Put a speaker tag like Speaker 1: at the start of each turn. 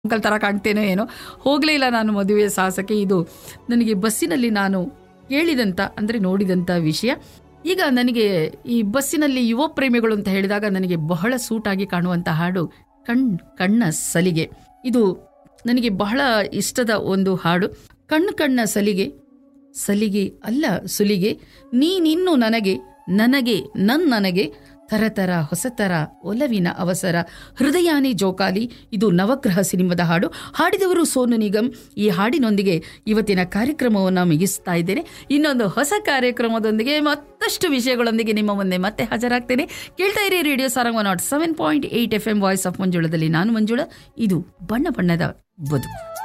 Speaker 1: uncle ಥರ ಕಾಣ್ತೇನೋ ಏನೋ ಹೋಗಲೇ ಇಲ್ಲ ನಾನು ಮದುವೆ ಸಾಹಸಕ್ಕೆ ಇದು ನನಗೆ ಬಸ್ಸಿನಲ್ಲಿ ನಾನು ಕೇಳಿದಂಥ ಅಂದರೆ ನೋಡಿದಂಥ ವಿಷಯ ಈಗ ನನಗೆ ಈ ಬಸ್ಸಿನಲ್ಲಿ ಯುವ ಪ್ರೇಮಿಗಳು ಅಂತ ಹೇಳಿದಾಗ ನನಗೆ ಬಹಳ ಸೂಟಾಗಿ ಕಾಣುವಂಥ ಹಾಡು ಕಣ್ ಕಣ್ಣ ಸಲಿಗೆ ಇದು ನನಗೆ ಬಹಳ ಇಷ್ಟದ ಒಂದು ಹಾಡು ಕಣ್ಣು ಕಣ್ಣ ಸಲಿಗೆ ಸಲಿಗೆ ಅಲ್ಲ ಸುಲಿಗೆ ನೀನಿನ್ನು ನನಗೆ ನನಗೆ ನನ್ ನನಗೆ ತರತರ ಹೊಸತರ ಒಲವಿನ ಅವಸರ ಹೃದಯಾನಿ ಜೋಕಾಲಿ ಇದು ನವಗ್ರಹ ಸಿನಿಮಾದ ಹಾಡು ಹಾಡಿದವರು ಸೋನು ನಿಗಮ್ ಈ ಹಾಡಿನೊಂದಿಗೆ ಇವತ್ತಿನ ಕಾರ್ಯಕ್ರಮವನ್ನು ಮುಗಿಸ್ತಾ ಇದ್ದೇನೆ ಇನ್ನೊಂದು ಹೊಸ ಕಾರ್ಯಕ್ರಮದೊಂದಿಗೆ ಮತ್ತಷ್ಟು ವಿಷಯಗಳೊಂದಿಗೆ ನಿಮ್ಮ ಮುಂದೆ ಮತ್ತೆ ಹಾಜರಾಗ್ತೇನೆ ಕೇಳ್ತಾ ಇರಿ radio Sarang nought seven point eight F M voice of ಮಂಜುಳದಲ್ಲಿ ನಾನು ಮಂಜುಳ ಇದು ಬಣ್ಣ ಬಣ್ಣದ ಬದುಕು